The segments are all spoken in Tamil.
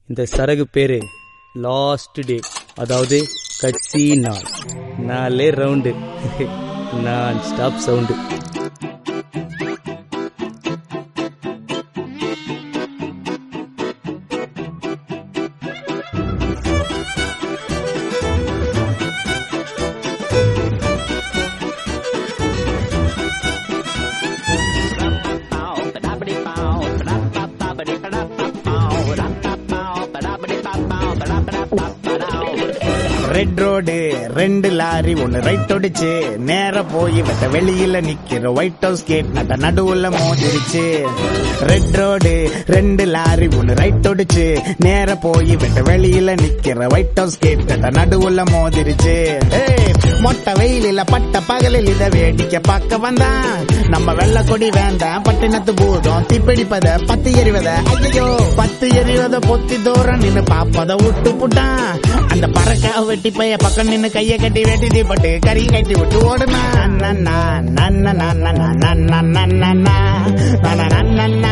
இந்த சரகு பேரு லாஸ்ட் டே அதாவது கட்சி நாள் நாலே ரவுண்டு நான் ஸ்டாப் சவுண்டு ரெட் ரோடு ரெண்டு லாரி ஒன்னு ரைட் ஒடிச்சு நேர போய் வெட்ட வெளியில நிக்கிற ஒயிட் ஹவுஸ் கேட் நட்ட நடுவுல மோதிருச்சு ரெட் ரோடு ரெண்டு லாரி ஒன்னு ரைட் ஒடிச்சு நேர போய் வெட்ட வெளியில நிக்கிற ஒயிட் ஹவுஸ் கேட் நட்ட நடுவுல மோதிருச்சு ஏய், மொட்டை வெயிலில பட்ட பகலில் இத வேடிக்கை பார்க்க வந்தான் நம்ம வெள்ள கொடி வேண்டாம் பட்டினத்து பூதம் தீப்பிடிப்பத பத்து எறிவத ஐயோ பத்து எறிவத பொத்தி தூரம் நின்னு பாப்பத விட்டு புட்டான் அந்த பறக்க வெட்டி பைய பக்கம் நின்னு கைய கட்டி வெட்டி தீப்பட்டு கறி கட்டி விட்டு ஓடுனா நன்னா நன்னா நன்னா நன்னா நன்னா நன்னா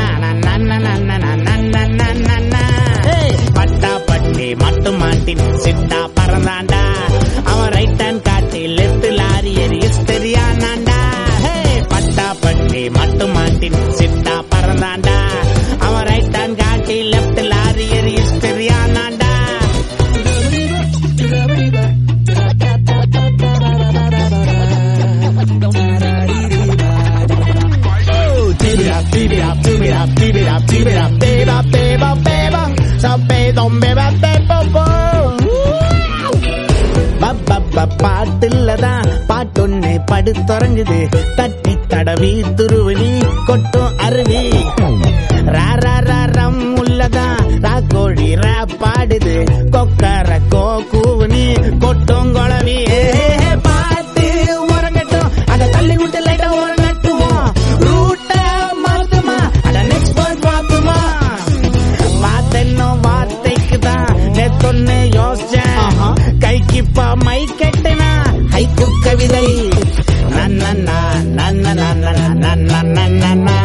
நன்னா பட்டா பட்டி மட்டும் மாட்டின் சிட்டா பறந்தாண்டா அவன் ரைட் ஹேண்ட் காட்டி லெஃப்ட் லாரி எரி தெரியானாண்டா பட்டா பட்டி மட்டும் மாட்டின் சிட்டா பறந்தாண்டா அவன் ரைட் ஹேண்ட் காட்டி லெஃப்ட் லாரி எரி தெரியானாண்டா Tip it up, tip it up, tip it up, tip it up, tip it up, beba, beba, beba. So beba, beba, beba, beba. பாட்டுலதான் பாட்டொன்னு படுத்துறங்குது தட்டி தடவி துருவலி கொட்டும் அருவி ரா ரா ரா ரம் உள்ளதான் ரா கோழி ரா பாடுது கொக்கர கோ கூவனி கொட்டும் குழவி பாட்டு உறங்கட்டும் அத தள்ளி விட்டு லைட்டா உறங்கட்டுமா ரூட்ட மாத்துமா அட நெக்ஸ்ட் பால் பாத்துமா வார்த்தைன்னு வார்த்தைக்கு தான் நேத்தொன்னு யோசிச்சேன் கைக்குப்பா மை கட்டுனா ஹைக்கு கவிதை நன்னண்ணா நன்னண்ணா நன்னண்ணா நன்னண்ணா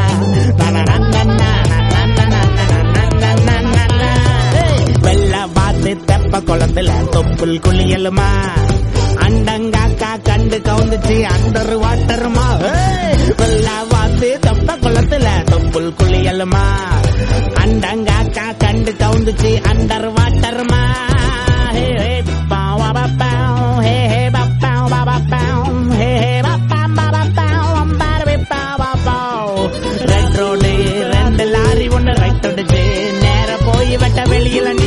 வெள்ள வாத்து தெப்ப குளத்துல தொப்புள் குளியலுமா அண்டங்காக்கா கண்டு கவுந்துச்சு அண்டர் வாட்டருமா வெள்ள வாத்து தெப்ப குளத்துல தொப்புள் குளியலுமா அண்டங்காக்கா கண்டு கவுந்துச்சு அண்டர் வாட்டருமா ஹே ஹே பாவ பாவ ஹே ஹே பாவ பாவ பாவ ஹே ஹே பாவ பாவ பாவ அம்பாரவே பாவ பாவ ரெட் ரோடு ரெண்டு லாரி ஒன்னு ரைட் ஒடுச்சு நேர போய் வெட்ட வெளியில